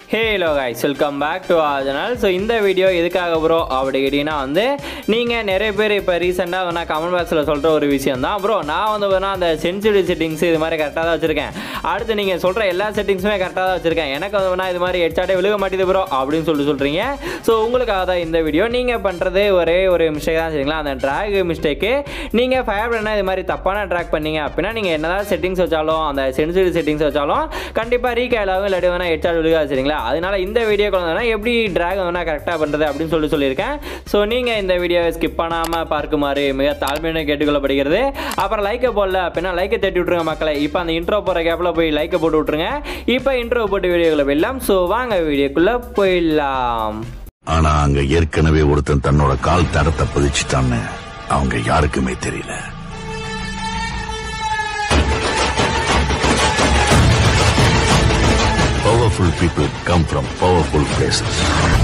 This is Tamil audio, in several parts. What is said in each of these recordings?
Halo guys welcome back to our channel so இந்த வீடியோ எதுக்காக ப்ரோ அப்படி கேட்டிங்கன்னா வந்து நீங்கள் நிறைய பேர் இப்போ ரீசெண்டாக வந்து கமெண்ட் பாக்ஸில் சொல்கிற ஒரு விஷயம் தான் ப்ரோ நான் வந்து பார்த்தீங்கன்னா அந்த சென்சிட்டிவ் செட்டிங்ஸ் இது மாதிரி கரெக்டாக தான் வச்சுருக்கேன் அடுத்து நீங்கள் சொல்கிற எல்லா செட்டிங்ஸுமே கரெக்டாக தான் வச்சுருக்கேன் எனக்கு வந்து வேணா இது மாதிரி ஹெட்சாட்டே விழுக மாட்டேது ப்ரோ அப்படின்னு சொல்லி சொல்கிறீங்க ஸோ உங்களுக்காக தான் இந்த வீடியோ நீங்கள் பண்ணுறது ஒரே ஒரு மிஸ்டேக் தான் சரிங்களா அந்த ட்ராக் மிஸ்டேக்கு நீங்கள் ஃபயர் பண்ணால் இது மாதிரி தப்பான ட்ராக் பண்ணீங்க அப்படின்னா நீங்கள் என்னதான் செட்டிங்ஸ் வச்சாலும் அந்த சென்சிட்டிவ் செட்டிங்ஸ் வச்சாலும் கண்டிப்பாக ரீகேல் ஆகும் இல்லாட்டி வேணா ஹெட்சாட் விழுகாது சரிங்களா அதனால இந்த வீடியோ வந்து எப்படி ட்ராக் வேணா கரெக்டாக பண்ணுறது அப்படின்னு சொல்லி சொல்லியிருக்கேன் ஸோ நீங்கள் இந்த வீடியோவை ஸ்கிப் பண்ணாமல் பார்க்குமாறு மிக தாழ்மையான கேட்டுக்கொள்ளப்படுகிறது அப்புறம் லைக்கை போடல அப்படின்னா லைக்கை தட்டி விட்ருங்க மக்களை இப்போ அந்த இன்ட்ரோ போகிற கேப்பில் போய் லைக்கை போட்டு விட்ருங்க இப்போ இன்ட்ரோ போட்டு வீடியோக்குள்ளே போயிடலாம் ஸோ வாங்க வீடியோக்குள்ளே போயிடலாம் ஆனா அங்க ஏற்கனவே ஒருத்தன் தன்னோட கால் தரத்தை பதிச்சுட்டான்னு அவங்க யாருக்குமே தெரியல powerful people come from powerful places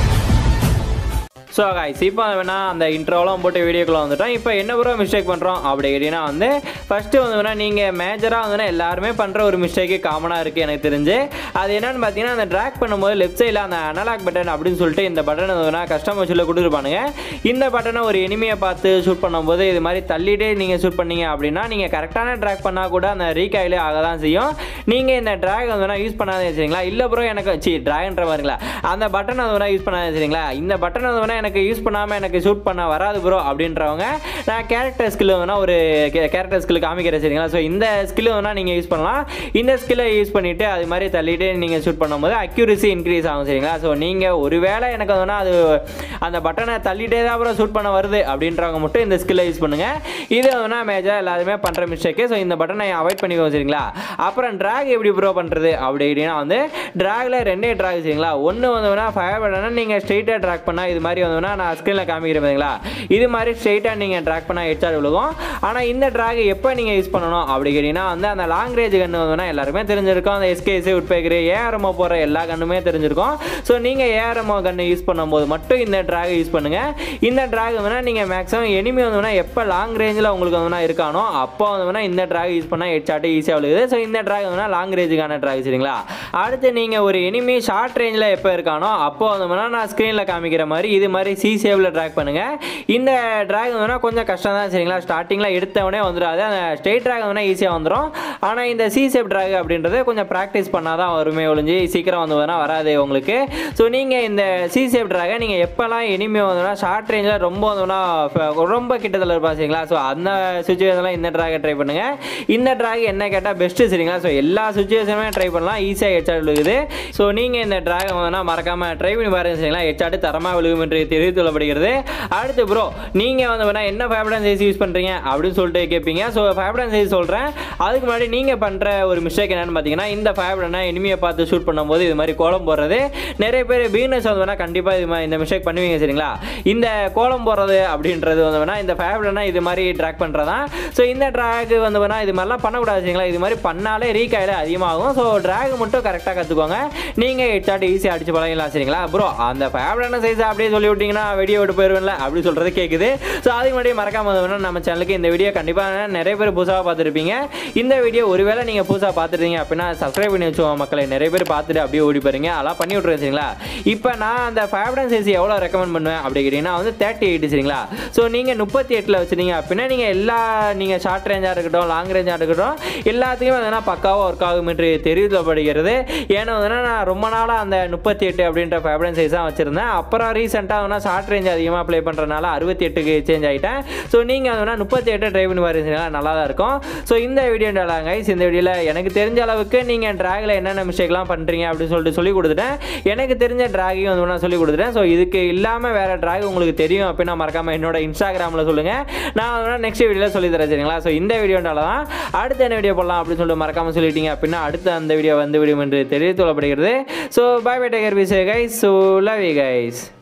so guys இப்போ வேணா அந்த இன்ட்ரோலாம் போட்டு வீடியோக்குள்ள வந்துட்டோம் இப்போ என்ன ப்ரோ மிஸ்டேக் பண்ணுறோம் அப்படி கேட்டிங்கன்னா வந்து ஃபஸ்ட்டு வந்து வேணா நீங்கள் மேஜராக வந்து எல்லாருமே பண்ணுற ஒரு மிஸ்டேக்கு காமனாக இருக்குது எனக்கு தெரிஞ்சு அது என்னன்னு பார்த்தீங்கன்னா அந்த ட்ராக் பண்ணும்போது லெஃப்ட் சைடில் அந்த அனலாக் பட்டன் அப்படின்னு சொல்லிட்டு இந்த பட்டன் வேணா கஸ்டமர் சொல்ல கொடுத்துருப்பானுங்க இந்த பட்டனை ஒரு எனிமையை பார்த்து ஷூட் பண்ணும்போது இது மாதிரி தள்ளிட்டே நீங்கள் ஷூட் பண்ணீங்க அப்படின்னா நீங்கள் கரெக்டான ட்ராக் பண்ணால் கூட அந்த ரீகாயிலே ஆக தான் செய்யும் நீங்கள் இந்த ட்ராக் வந்து வேணா யூஸ் பண்ணாதே சரிங்களா இல்லை ப்ரோ எனக்கு சி ட்ராக்ன்ற மாதிரிங்களா அந்த பட்டன் வந்து வேணா யூஸ் பண்ணாதே சரிங்களா இந்த பட்டன் வந்து வேணா எனக்கு யூஸ் பண்ணாமல் எனக்கு ஷூட் பண்ண வராது ப்ரோ அப்படின்றவங்க நான் கேரக்டர் ஸ்கில் வேணா ஒரு கேரக்டர் ஸ்கில் காமிக்கிறேன் சரிங்களா ஸோ இந்த ஸ்கில் வேணா நீங்கள் யூஸ் பண்ணலாம் இந்த ஸ்கில்லை யூஸ் பண்ணிவிட்டு அது மாதிரி தள்ளிட்டு நீங்கள் ஷூட் பண்ணும்போது அக்யூரசி இன்க்ரீஸ் ஆகும் சரிங்களா ஸோ நீங்கள் ஒருவேளை எனக்கு வேணா அது அந்த பட்டனை தள்ளிட்டே தான் அப்புறம் ஷூட் பண்ண வருது அப்படின்றவங்க மட்டும் இந்த ஸ்கில்லை யூஸ் பண்ணுங்கள் இது வேணா மேஜராக எல்லாருமே பண்ணுற மிஸ்டேக்கு ஸோ இந்த பட்டனை அவாய்ட் பண்ணிக்கோ சரிங்களா அப்புறம் ட்ராக் எப்படி ப்ரோ பண்ணுறது அப்படி அப்படின்னா வந்து ட்ராகில் ரெண்டே ட்ராக் சரிங்களா ஒன்று வந்து வேணா ஃபயர் பட்டனை நீங்கள் ஸ்ட்ரெயிட்டாக ட்ராக் பண்ணால் இது மாதிரி வந்து வேணா நான் ஸ்க்ரீனில் காமிக்கிறேன் பார்த்தீங்களா இது மாதிரி ஸ்ட்ரெயிட்டாக நீங்கள் ட்ராக் பண்ணால் ஹெச்ஆர் விழுகும் ஆனால் இந்த ட்ராக் எப்போ நீங்கள் யூஸ் பண்ணணும் அப்படி கேட்டிங்கன்னா வந்து அந்த லாங் ரேஞ்ச் கன்று வந்து எல்லாருமே தெரிஞ்சிருக்கும் அந்த எஸ்கேசி உட்பேக்கரு ஏஆர்எம்ஓ போகிற எல்லா கண்ணுமே தெரிஞ்சிருக்கும் ஸோ நீங்கள் ஏஆர்எம்ஓ கன்று யூஸ் பண்ணும்போது மட்டும் இந்த ட்ராக் யூஸ் பண்ணுங்கள் இந்த ட்ராக் வந்து நீங்கள் மேக்ஸிமம் எனிமி வந்து எப்போ லாங் ரேஞ்சில் உங்களுக்கு வந்து இருக்கானோ அப்போ வந்து இந்த ட்ராக் யூஸ் பண்ணால் ஹெட்சாட்டு ஈஸியாக விழுகுது ஸோ இந்த ட்ராக் வந்து லாங் ரேஞ்சுக்கான ட்ராக் சரிங்களா அடுத்து நீங்கள் ஒரு எனிமி ஷார்ட் ரேஞ்சில் எப்போ இருக்கானோ அப்போ வந்து நான் ஸ்க்ரீனில் காமிக்கிற மாதிரி இது மாதிரி சி சேவில் ட்ராக் பண்ணுங்கள் இந்த ட்ராக் வந்து கொஞ்சம் கஷ்டம் தான் சரிங்களா ஸ்டார்டிங்கில் எடுத்தவொடனே வந்துடாது அந்த ஸ்ட்ரெயிட் ட்ராக் வந்து ஈஸியாக வந்துடும் ஆனால் இந்த சி சேப் ட்ராக் அப்படின்றது கொஞ்சம் ப்ராக்டிஸ் பண்ணால் தான் வருமே ஒழிஞ்சு சீக்கிரம் வந்து வேணால் வராது உங்களுக்கு ஸோ நீங்கள் இந்த சி சேப் ட்ராகை நீங்கள் எப்போல்லாம் எனிமே வந்துன்னா ஷார்ட் ரேஞ்சில் ரொம்ப வந்துன்னா ரொம்ப கிட்டத்தில் இருப்பா சரிங்களா ஸோ அந்த சுச்சுவேஷனில் இந்த ட்ராகை ட்ரை பண்ணுங்கள் இந்த ட்ராக் என்ன கேட்டால் பெஸ்ட்டு சரிங்களா ஸோ எல்லா சுச்சுவேஷனுமே ட்ரை பண்ணலாம் ஈஸியாக ஹெச்ஆட் விழுகுது ஸோ நீங்கள் இந்த ட்ராகை வந்து மறக்காமல் ட்ரை பண்ணி பாருங்க சரிங்களா ஹெச்ஆட் தரமாக விழுகும் என்று தெரிவித்து கொள்ளப்படுகிறது அடுத்து ப்ரோ நீங்கள் வந்து வேணா என்ன ஃபேப்டன் சைஸ் யூஸ் பண்ணுறீங்க அப்படின்னு சொல்லிட்டு கேட்பீங்க ஸோ ஃபேப்டன் சைஸ் சொல்கிறேன் அதுக்கு முன்னாடி நீங்கள் பண்ணுற ஒரு மிஸ்டேக் என்னன்னு பார்த்தீங்கன்னா இந்த ஃபேப்டனை எனிமியை பார்த்து ஷூட் பண்ணும்போது இது மாதிரி கோலம் போடுறது நிறைய பேர் பிகினர்ஸ் வந்து வேணால் கண்டிப்பாக இது மாதிரி இந்த மிஸ்டேக் பண்ணுவீங்க சரிங்களா இந்த கோலம் போடுறது அப்படின்றது வந்து வேணால் இந்த ஃபேப்டனை இது மாதிரி ட்ராக் பண்ணுறதா ஸோ இந்த ட்ராக் வந்து வேணால் இது மாதிரிலாம் பண்ணக்கூடாது சரிங்களா இது மாதிரி பண்ணாலே ரீகாயில் அதிகமாகும் ஸோ ட்ராக் மட்டும் கரெக்டாக கற்றுக்கோங்க நீங்கள் ஹெட்ஷாட் ஈஸியாக அடிச்சு பழகலாம் சரிங்களா ப்ரோ அந்த ஃபேப்டன சைஸ் அப்படியே சொல்லி விட்டிங்கன்னா வெடியை விட்டு போயிடுவேன்ல அப்படி சொல்கிறது கேட்குது ஸோ அதுக்கு முன்னாடி மறக்காம வேணும் நம்ம சேனலுக்கு இந்த வீடியோ கண்டிப்பாக நிறைய பேர் புதுசாக பார்த்துருப்பீங்க இந்த வீடியோ ஒருவேளை நீங்கள் புதுசாக பார்த்துருந்தீங்க அப்படின்னா சப்ஸ்கிரைப் பண்ணி வச்சுக்கோங்க மக்களை நிறைய பேர் பார்த்துட்டு அப்படியே ஓடி போறீங்க அதெல்லாம் பண்ணி விட்ருங்க சரிங்களா இப்போ நான் அந்த ஃபேப்டன் சைஸ் எவ்வளோ ரெக்கமெண்ட் பண்ணுவேன் அப்படி கேட்டிங்கன்னா வந்து தேர்ட்டி எயிட் சரிங்களா ஸோ நீங்கள் முப்பத்தி எட்டில் வச்சுருந்தீங்க அப்படின்னா நீங்கள் எல்லா நீங்கள் ஷார்ட் ரேஞ்சாக இருக்கட்டும் லாங் ரேஞ்சாக இருக்கட்டும் எல்லாத்துக்குமே வந்து பக்காவாக ஒர்க் ஆகும் என்று தெரிவிக்கப்படுகிறது ஏன்னா வந்து நான் ரொம்ப நாளாக அந்த முப்பத்தி எட்டு அப்படின்ற ஃபேப்டன் சைஸ் தான் வச்சுருந்தேன் அப்புறம் ரீசெண்டாக வந்து ஷார்ட் ரேஞ்ச் அதிகமாக ப்ளே பண்ணுறதுனால அறுபத்தி எட்டுக்கு சேஞ்ச் ஆகிட்டேன் ஸோ நீங்கள் வந்து முப்பத்தி எட்டு ட்ரை பண்ணி பாருங்க நல்லா தான் இருக்கும் ஸோ இந்த வீடியோ கைஸ் இந்த வீடியோவில் எனக்கு தெரிஞ்ச அளவுக்கு நீங்கள் ட்ராகில் என்னென்ன மிஸ்டேக்லாம் பண்ணுறீங்க அப்படின்னு சொல்லிட்டு சொல்லி கொடுத்துட்டேன் எனக்கு தெரிஞ்ச ட்ராகையும் வந்து நான் சொல்லி கொடுத்துட்டேன் ஸோ இதுக்கு இல்லாமல் வேறு ட்ராக் உங்களுக்கு தெரியும் அப்படின்னா மறக்காமல் என்னோட இன்ஸ்டாகிராமில் சொல்லுங்கள் நான் வந்து நெக்ஸ்ட் வீடியோவில் சொல்லி தரேன் சரிங்களா ஸோ இந்த வீடியோனால தான் அடுத்த என்ன வீடியோ போடலாம் அப்படின்னு சொல்லிட்டு மறக்காமல் சொல்லிட்டீங்க அப்படின்னா அடுத்த அந்த வீடியோ வந்து விடும் என்று தெரிவித்து கொள்ளப்படுகிறது ஸோ பை பை டேக்கர் பிசே guys so love you guys